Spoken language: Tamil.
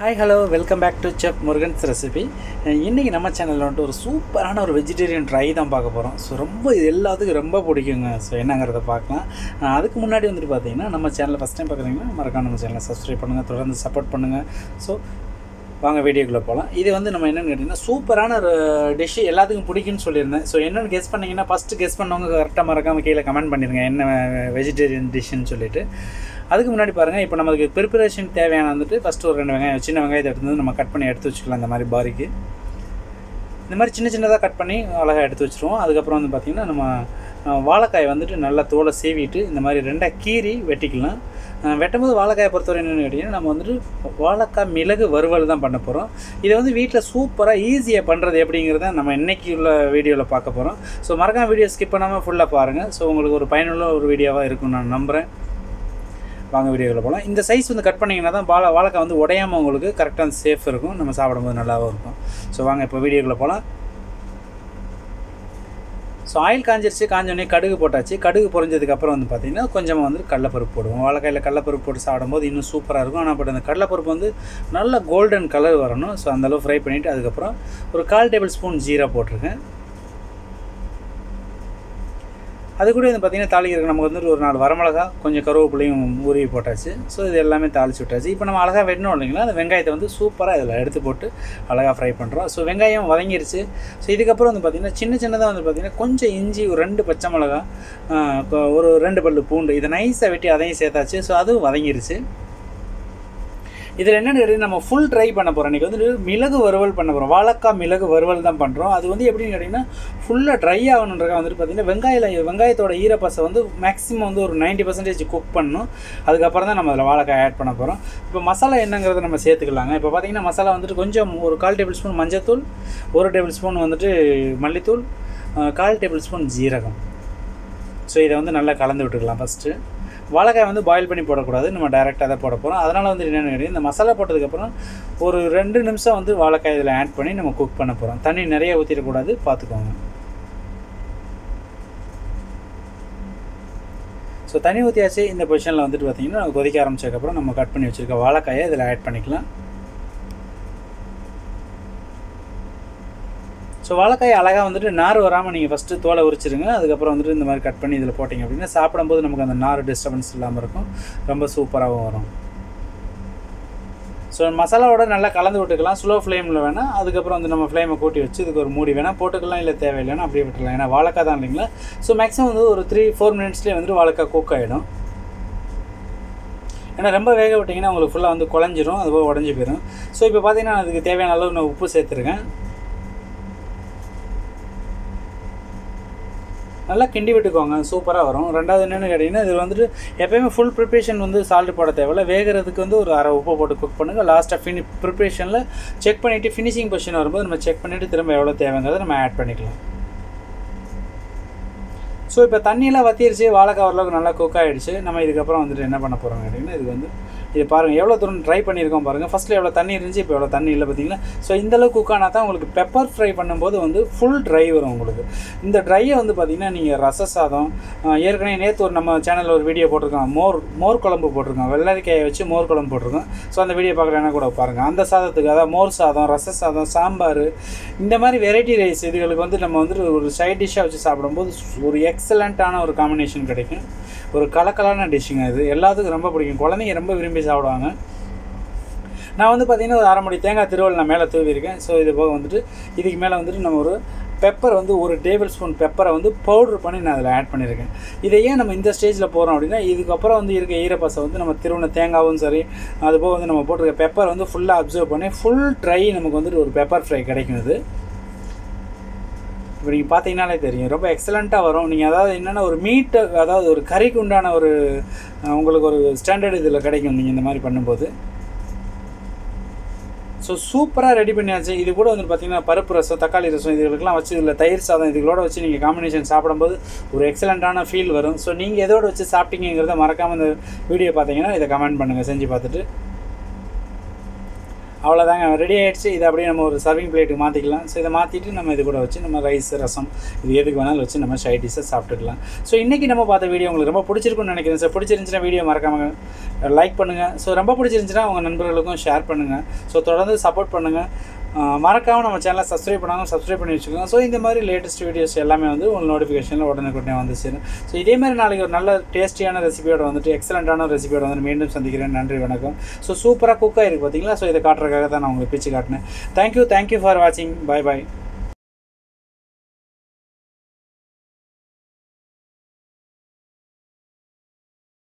hi hello welcome back to chef Murugan's recipe இன்றைக்கி நம்ம சேனலில் வந்துட்டு ஒரு சூப்பரான ஒரு வெஜிடேரியன் ட்ரை தான் பார்க்க போகிறோம் ஸோ ரொம்ப இது எல்லாத்துக்கும் ரொம்ப பிடிக்குங்க ஸோ என்னங்கிறத பார்க்கலாம் அஹ் அதுக்கு முன்னாடி வந்துட்டு பார்த்தீங்கன்னா நம்ம சேனலை ஃபஸ்ட் டைம் பார்க்குறீங்கன்னா மறக்காம நம்ம சேனலை சப்ஸ்கிரைப் பண்ணுங்கள் தொடர்ந்து சப்போர்ட் பண்ணுங்கள் ஸோ வாங்க வீடியோக்குள்ளே போகலாம் இது வந்து நம்ம என்னென்னு கேட்டிங்கன்னா சூப்பரான ஒரு டிஷ்ஷு எல்லாத்துக்கும் பிடிக்கும்னு சொல்லியிருந்தேன் ஸோ என்னென்னு கெஸ் பண்ணிங்கன்னா ஃபஸ்ட்டு கெஸ் பண்ணவங்க கரெக்டாக மறக்காமல் கீழே கமெண்ட் பண்ணிடுங்க என்ன வெஜிடேரியன் டிஷ்ஷுன்னு சொல்லிட்டு அதுக்கு முன்னாடி பாருங்கள் இப்போ நமக்கு ப்ரிப்பரேஷன் தேவையான வந்துட்டு ஃபஸ்ட்டு ஒரு ரெண்டு வெங்காயம் சின்ன வெங்காயத்தை எடுத்து வந்து நம்ம கட் பண்ணி எடுத்து வச்சுக்கலாம் இந்த மாதிரி பாரிக்கு இந்த மாதிரி சின்ன சின்னதாக கட் பண்ணி அழகாக எடுத்து வச்சுருவோம் அதுக்கப்புறம் வந்து பார்த்திங்கன்னா நம்ம அஹ், வாழைக்காய் வந்துட்டு நல்லா தோலை சீவிட்டு இந்த மாதிரி ரெண்டாக கீறி வெட்டிக்கலாம் அஹ், வெட்டும்போது வாழைக்காயை பொறுத்தவரை என்னென்னு கேட்டிங்கன்னா நம்ம வந்துட்டு வாழைக்காய் மிளகு வறுவல் தான் பண்ண போகிறோம் இதை வந்து வீட்டில் சூப்பராக ஈஸியாக பண்ணுறது எப்படிங்கிறத நம்ம இன்னைக்கு உள்ள வீடியோவில் பார்க்க போகிறோம் ஸோ மறக்காம வீடியோ ஸ்கிப் பண்ணாமல் ஃபுல்லாக பாருங்கள் ஸோ உங்களுக்கு ஒரு பயனுள்ள ஒரு வீடியோவாக இருக்கும் நான் நம்புகிறேன் வாங்க வீடியோவில் போகலாம் இந்த சைஸ் வந்து கட் பண்ணிங்கன்னா தான் வாழை வாழைக்காய் வந்து உடையாமல் உங்களுக்கு கரெக்டாக சேஃப் இருக்கும் நம்ம சாப்பிடும்போது நல்லாவும் இருக்கும் ஸோ வாங்க இப்போ வீடியோக்குள்ளே போகலாம் ஸோ ஆயில் காஞ்சிருச்சு காஞ்சோடனே கடுகு போட்டாச்சு கடுகு பொரிஞ்சதுக்கப்புறம் வந்து பார்த்திங்கன்னா கொஞ்சமாக வந்து கடலைப்பருப்பு போடுவோம் வாழைக்காயில் கடலைப்பருப்பு போட்டு சாப்பிடும்போது இன்னும் சூப்பராக இருக்கும் ஆனால் பட் அந்த கடலைப்பருப்பு வந்து நல்ல கோல்டன் கலர் வரணும் ஸோ அந்தளவு ஃப்ரை பண்ணிவிட்டு அதுக்கப்புறம் ஒரு கால் டேபிள் ஸ்பூன் ஜீரா போட்டிருக்கேன் அது கூட வந்து பார்த்திங்கன்னா தாளிக்கிறதுக்கு நமக்கு வந்துட்டு ஒரு நாலு வரமிளகா கொஞ்சம் கருவேப்பிலையும் உருவி போட்டாச்சு ஸோ இது எல்லாமே தாளிச்சு விட்டாச்சு இப்போ நம்ம அழகாக வெட்டணும் இல்லைங்களா அந்த வெங்காயத்தை வந்து சூப்பராக இதில் எடுத்து போட்டு அழகாக ஃப்ரை பண்ணுறோம் ஸோ வெங்காயம் வதங்கிருச்சு ஸோ இதுக்கப்புறம் வந்து பார்த்திங்கன்னா சின்ன சின்னதாக வந்து பார்த்திங்கன்னா கொஞ்சம் இஞ்சி ஒரு ரெண்டு பச்சை மிளகா ஆஹ், கொ- ஒரு ரெண்டு பல்லு பூண்டு இதை நைஸாக வெட்டி அதையும் சேர்த்தாச்சு ஸோ அதுவும் வதங்கிருச்சு இதில் என்னென்னு கேட்டிங்கன்னா நம்ம ஃபுல் ட்ரை பண்ண போகிறோம் இன்றைக்கி வந்து மிளகு வறுவல் பண்ண போகிறோம் வாழைக்காய் மிளகு வறுவல் தான் பண்ணுறோம் அது வந்து எப்படின்னு கேட்டிங்கன்னா ஃபுல்லாக ட்ரை ஆகணுன்றக்காக வந்துட்டு பார்த்திங்கன்னா வெங்காயில வெங்காயத்தோட ஈரப்பசை வந்து மேக்ஸிமம் வந்து ஒரு 90% பர்சன்டேஜ் குக் பண்ணணும் அதுக்கப்புறம் தான் நம்ம அதில் வாழைக்காய் ஆட் பண்ண போகிறோம் இப்போ மசாலா என்னங்கிறத நம்ம சேர்த்துக்கலாங்க இப்போ பார்த்திங்கன்னா மசாலா வந்துட்டு கொஞ்சம் ஒரு கால் டேபிள் ஸ்பூன் மஞ்சத்தூள் ஒரு டேபிள் ஸ்பூன் வந்துட்டு மல்லித்தூள் அஹ், கால் டேபிள் ஸ்பூன் ஜீரகம் ஸோ இதை வந்து நல்லா கலந்து விட்டுக்கலாம் ஃபஸ்ட்டு வாழைக்காய் வந்து பாயில் பண்ணி போடக்கூடாது நம்ம டைரெக்டாக தான் போட போகிறோம் அதனால் வந்து என்னென்னு கேட்டீங்கன்னா, இந்த மசாலா போட்டதுக்கப்புறம் ஒரு ரெண்டு நிமிஷம் வந்து வாழைக்காய் இதில் ஆட் பண்ணி நம்ம குக் பண்ண போகிறோம் தண்ணி நிறைய ஊற்றிடக்கூடாது பார்த்துக்கோங்க ஸோ தண்ணி ஊற்றியாச்சு இந்த பொசிஷனில் வந்துட்டு பார்த்தீங்கன்னா கொதிக்க ஆரம்பிச்சதுக்கப்புறம் நம்ம கட் பண்ணி வச்சுருக்க வாழைக்காயை இதில் ஆட் பண்ணிக்கலாம் ஸோ வாழைக்காய் அழகாக வந்துட்டு நார் வராமல் நீங்கள் ஃபஸ்ட்டு தோலை உரிச்சிருங்க அதுக்கப்புறம் வந்துட்டு இந்த மாதிரி கட் பண்ணி இதில் போட்டிங்க அப்படின்னா சாப்பிடும்போது நமக்கு அந்த நார் டிஸ்டர்பன்ஸ் இல்லாமல் இருக்கும் ரொம்ப சூப்பராகவும் வரும் ஸோ மசாலாவோட நல்லா கலந்து விட்டுக்கலாம் ஸ்லோ ஃப்ளேமில் வேணால் அதுக்கப்புறம் வந்து நம்ம ஃப்ளேமை கூட்டி வச்சு இதுக்கு ஒரு மூடி வேணால் போட்டுக்கலாம் இல்லை தேவையில்லைன்னா அப்படியே விட்டுலாம் ஏன்னா வாழைக்காய் தான் இல்லைங்களா ஸோ மேக்ஸிமம் வந்து ஒரு த்ரீ ஃபோர் மினிட்ஸ்லேயே வந்துட்டு வாழைக்காய் குக் ஆகிடும் ஏன்னா ரொம்ப வேக விட்டிங்கன்னா உங்களுக்கு ஃபுல்லாக வந்து குழஞ்சிரும் அதுபோல் உடஞ்சி போயிடும் ஸோ இப்போ பார்த்தீங்கன்னா அதுக்கு தேவையான அளவு நான் உப்பு சேர்த்துருக்கேன் நல்லா கிண்டி விட்டுக்கோங்க சூப்பராக வரும் ரெண்டாவது என்னென்னு கேட்டிங்கன்னா இது வந்துட்டு எப்பயுமே ஃபுல் ப்ரிப்ரேஷன் வந்து சால்ட் போட தேவையில்ல வேகிறதுக்கு வந்து ஒரு அரை உப்பு போட்டு குக் பண்ணுங்கள் லாஸ்ட்டாக ஃபினி ப்ரிப்ரேஷனில் செக் பண்ணிவிட்டு ஃபினிஷிங் பொசிஷன் வரும்போது நம்ம செக் பண்ணிவிட்டு திரும்ப எவ்வளோ தேவைங்கிறத நம்ம ஆட் பண்ணிக்கலாம் ஸோ இப்போ தண்ணியெல்லாம் வத்திருச்சு வாழைக்காய் ஓரளவுக்கு நல்லா குக் ஆகிடுச்சு நம்ம இதுக்கப்புறம் வந்துட்டு என்ன பண்ண போகிறோம் கேட்டிங்கன்னா இது வந்து இது பாருங்கள் எவ்வளோ தூரம் ட்ரை பண்ணியிருக்கோம் பாருங்கள் ஃபஸ்ட்டில் எவ்வளோ தண்ணி இருந்துச்சு இப்போ எவ்வளோ தண்ணி இல்லை பார்த்தீங்களா ஸோ இந்தளவு குக் ஆனால் தான் உங்களுக்கு பெப்பர் ஃப்ரை பண்ணும்போது வந்து ஃபுல் ட்ரை வரும் உங்களுக்கு இந்த ட்ரையை வந்து பார்த்திங்கன்னா நீங்கள் ரச சாதம் ஆஹ் ஏற்கனவே நேற்று ஒரு நம்ம சேனலில் ஒரு வீடியோ போட்டிருக்கோம் மோர் மோர் குழம்பு போட்டிருக்கோம் வெள்ளரிக்காயை வச்சு மோர் குழம்பு போட்டிருக்கோம் ஸோ அந்த வீடியோ பார்க்குறேன்னா கூட பாருங்கள் அந்த சாதத்துக்கு அதாவது மோர் சாதம் ரச சாதம் சாம்பார் இந்த மாதிரி வெரைட்டி ரைஸ் இதுகளுக்கு வந்து நம்ம வந்துட்டு ஒரு சைட் டிஷ்ஷாக வச்சு சாப்பிடும்போது ஒரு எக்ஸலண்ட்டான ஒரு காம்பினேஷன் கிடைக்கும் ஒரு கலக்கலான டிஷ்ஷுங்க இது எல்லாத்துக்கும் ரொம்ப பிடிக்கும் குழந்தைங்க ரொம்ப விரும்பி சாப்பிடுவாங்க நான் வந்து பார்த்திங்கன்னா ஒரு அரை மணி தேங்காய் திருவள் நான் மேலே தூவிருக்கேன் ஸோ இது போக வந்துட்டு இதுக்கு மேலே வந்துட்டு நம்ம ஒரு பெப்பர் வந்து ஒரு டேபிள் ஸ்பூன் பெப்பரை வந்து பவுடர் பண்ணி நான் அதில் ஆட் பண்ணியிருக்கேன் இதை ஏன் நம்ம இந்த ஸ்டேஜில் போகிறோம் அப்படின்னா இதுக்கப்புறம் வந்து இருக்க ஈரப்பசை வந்து நம்ம திருவண்ண தேங்காவும் சரி அது போக வந்து நம்ம போட்டிருக்க பெப்பர் வந்து ஃபுல்லாக அப்சர்வ் பண்ணி ஃபுல் ட்ரை நமக்கு வந்துட்டு ஒரு பெப்பர் ஃப்ரை கிடைக்கும் இது இப்போ நீங்கள் பார்த்தீங்கனாலே தெரியும் ரொம்ப எக்ஸலண்ட்டாக வரும் நீங்கள் அதாவது என்னென்னா ஒரு மீட்டு அதாவது ஒரு கறிக்கு உண்டான ஒரு அஹ், உங்களுக்கு ஒரு ஸ்டாண்டர்ட் இதில் கிடைக்கும் நீங்கள் இந்த மாதிரி பண்ணும்போது ஸோ சூப்பராக ரெடி பண்ணியாச்சு இது கூட வந்து பார்த்தீங்கன்னா பருப்பு ரசம் தக்காளி ரசம் இதுகளுக்கெல்லாம் வச்சு இதில் தயிர் சாதம் இதுகளோட வச்சு நீங்கள் காம்பினேஷன் சாப்பிடும்போது ஒரு எக்ஸலண்ட்டான ஃபீல் வரும் ஸோ நீங்கள் எதோட வச்சு சாப்பிட்டீங்கிறத மறக்காமல் இந்த வீடியோ பார்த்தீங்கன்னா இதை கமெண்ட் பண்ணுங்கள் செஞ்சு பார்த்துட்டு அவ்வளோதாங்க ரெடி ஆகிடுச்சு இதை அப்படியே நம்ம ஒரு சர்விங் பிளேட்டுக்கு மாற்றிக்கலாம் ஸோ இதை மாற்றிட்டு நம்ம இது கூட வச்சு நம்ம ரைஸ் ரசம் இது எதுக்கு வேணாலும் வச்சு நம்ம சைட் டிஷ்ஷை சாப்பிட்டுக்கலாம் ஸோ இன்றைக்கி நம்ம பார்த்த வீடியோ உங்களுக்கு ரொம்ப பிடிச்சிருக்குன்னு நினைக்கிறேன் சார் பிடிச்சிருந்துச்சுன்னா வீடியோ மறக்காம லைக் பண்ணுங்கள் ஸோ ரொம்ப பிடிச்சிருந்துச்சுன்னா உங்கள் நண்பர்களுக்கும் ஷேர் பண்ணுங்கள் ஸோ தொடர்ந்து சப்போர்ட் பண்ணுங்கள் மறக்காமல் நம்ம சேனலை சப்ஸ்கிரைப் பண்ணாமல் சப்ஸ்கிரைப் பண்ணி வச்சுக்கோங்க ஸோ இந்த மாதிரி லேட்டஸ்ட் வீடியோஸ் எல்லாமே வந்து உங்கள் நோட்டிஃபிகேஷனில் உடனுக்குடனே வந்து சேரும் ஸோ இதே மாதிரி நாளைக்கு ஒரு நல்ல டேஸ்டியான ரெசிபியோட வந்துட்டு எக்ஸலண்ட்டான ரெசிபியோட வந்து மீண்டும் சந்திக்கிறேன் நன்றி வணக்கம் ஸோ சூப்பராக குக் ஆகிருக்கு பார்த்தீங்களா ஸோ இதை காட்டுறதுக்காக தான் நான் உங்களுக்கு பிச்சு காட்டினேன் தேங்க்யூ தேங்க்யூ ஃபார் வாட்சிங் பை பாய்